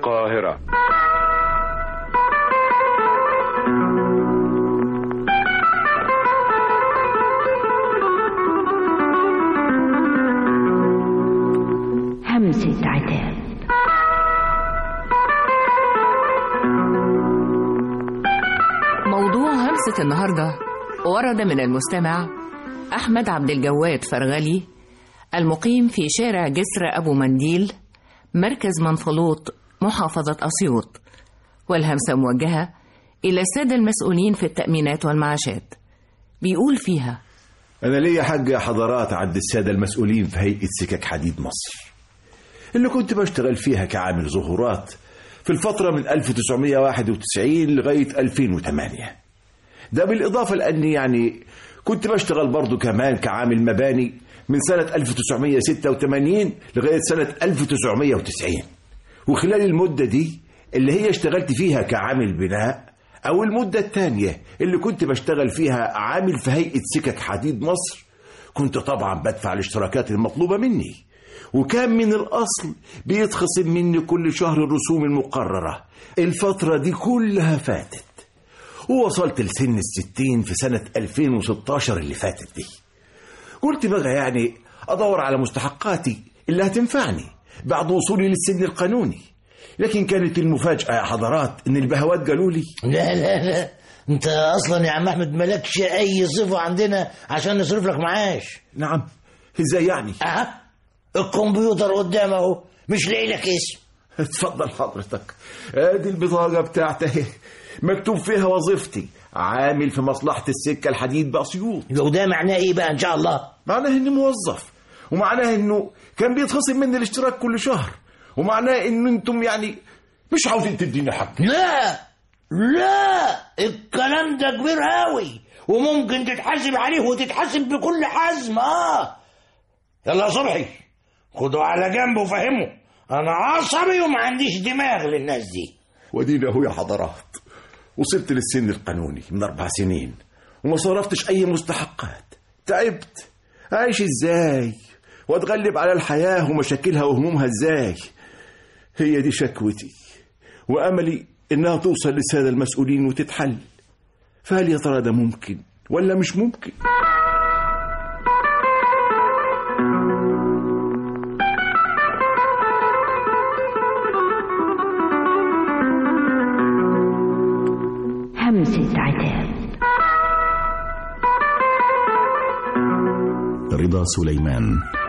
القاهرة همسة عتاب موضوع همسة النهاردة ورد من المستمع أحمد عبد الجواد فرغلي المقيم في شارع جسر أبو منديل مركز منفلوط محافظة أسيوط والهمسة موجهة إلى السادة المسؤولين في التأمينات والمعاشات بيقول فيها أنا ليا حق يا حضرات عند السادة المسؤولين في هيئة سكك حديد مصر اللي كنت بشتغل فيها كعامل ظهورات في الفترة من 1991 لغاية 2008 ده بالإضافة لأني يعني كنت بشتغل برضو كمان كعامل مباني من سنة 1986 لغاية سنة 1990 وخلال المدة دي اللي هي اشتغلت فيها كعامل بناء أو المدة الثانية اللي كنت بشتغل فيها عامل في هيئة سكك حديد مصر كنت طبعا بدفع الاشتراكات المطلوبة مني وكان من الأصل بيتخصم مني كل شهر الرسوم المقررة الفترة دي كلها فاتت ووصلت لسن الستين في سنة 2016 اللي فاتت دي قلت بقى يعني أدور على مستحقاتي اللي هتنفعني بعد وصولي للسن القانوني لكن كانت المفاجأة يا حضرات إن البهوات قالوا لي لا لا لا انت اصلا يا عم احمد مالكش اي صفه عندنا عشان نصرف لك معاش نعم ازاي يعني اه الكمبيوتر قدام اهو مش لاقي لك اسم اتفضل حضرتك ادي البطاقة بتاعتي اهي. مكتوب فيها وظيفتي عامل في مصلحة السكة الحديد بأسيوط وده معناه ايه بقى ان شاء الله معناه اني موظف ومعناه انه كان بيتخصم مني الاشتراك كل شهر ومعناه ان انتم يعني مش عاوزين تديني حق لا لا الكلام ده كبير قوي وممكن تتحاسب عليه وتتحاسب بكل حزم اه يلا يا صبحي خدوا على جنب وفهموا انا عصبي وما عنديش دماغ للناس دي ودينا اهو يا حضرات وصلت للسن القانوني من اربع سنين وما صرفتش اي مستحقات تعبت عايش ازاي واتغلب على الحياة ومشاكلها وهمومها ازاي هي دي شكوتي واملي انها توصل للسادة المسؤولين وتتحل فهل يا ترى ده ممكن ولا مش ممكن همسة عتاب رضا سليمان